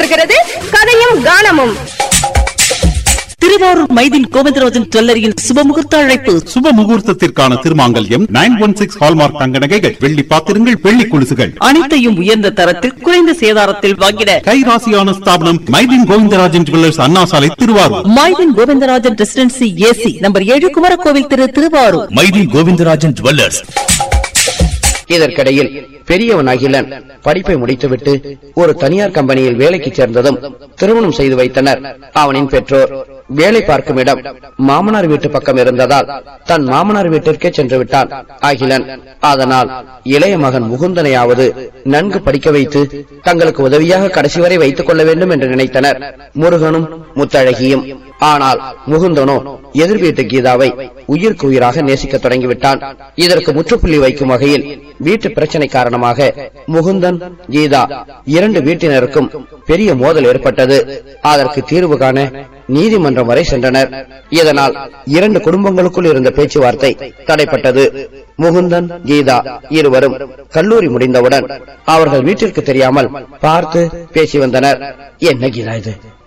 வருகிறது கதையும் கானமும் திருவாரூர் மைதின் கோவிந்தராஜன் ஜுவல்லரியின் சுபமுகூர்த்த அழைப்பு சுப முகூர்த்தத்திற்கான திருமாங்கல்யம் நைன் ஒன் சிக்ஸ் ஹால்மார்க் தங்க நகைகள் வெள்ளி பாத்திரங்கள் வெள்ளி கொலுசுகள் அனைத்தையும் உயர்ந்த தரத்தில் குறைந்த சேதாரத்தில் வாங்கிட கைராசியான ஸ்தாபனம் மைதின் கோவிந்தராஜன் ஜுவல்லர்ஸ் அண்ணா சாலை Thiruvarur Mydeen Govindarajan residency AC number ஏழு குமரகோவில் திரு திருவாரூர் மைதின் கோவிந்தராஜன் ஜுவல்லர்ஸ் இதற்கிடையில் பெரியவன் அகிலன் படிப்பை முடித்துவிட்டு ஒரு தனியார் கம்பெனியில் வேலைக்கு சேர்ந்ததும் திருமணம் செய்து வைத்தனர் அவனின் பெற்றோர் வேலை பார்க்கும் இடம் மாமனார் வீட்டு பக்கம் இருந்ததால் தன் மாமனார் வீட்டிற்கே சென்று விட்டான் அகிலன் அதனால் இளைய மகன் முகுந்தனையாவது நன்கு படிக்க வைத்து தங்களுக்கு உதவியாக கடைசி வரை வைத்துக் கொள்ள வேண்டும் என்று நினைத்தனர் முருகனும் முத்தழகியும் ஆனால் முகுந்தனோ எதிர் வீட்டு கீதாவை உயிருக்கு உயிராக நேசிக்க தொடங்கிவிட்டான் இதற்கு முற்றுப்புள்ளி வைக்கும் வகையில் வீட்டு பிரச்சனை காரணமாக முகுந்தன் கீதா இரண்டு வீட்டினருக்கும் பெரிய மோதல் ஏற்பட்டது அதற்கு தீர்வு காண நீதிமன்றம் வரை சென்றனர் இதனால் இரண்டு குடும்பங்களுக்குள் இருந்த பேச்சுவார்த்தை தடைப்பட்டது முகுந்தன் கீதா இருவரும் கல்லூரி முடிந்தவுடன் அவர்கள் வீட்டிற்கு தெரியாமல் பார்த்து பேசி வந்தனர் என்ன கீதா இது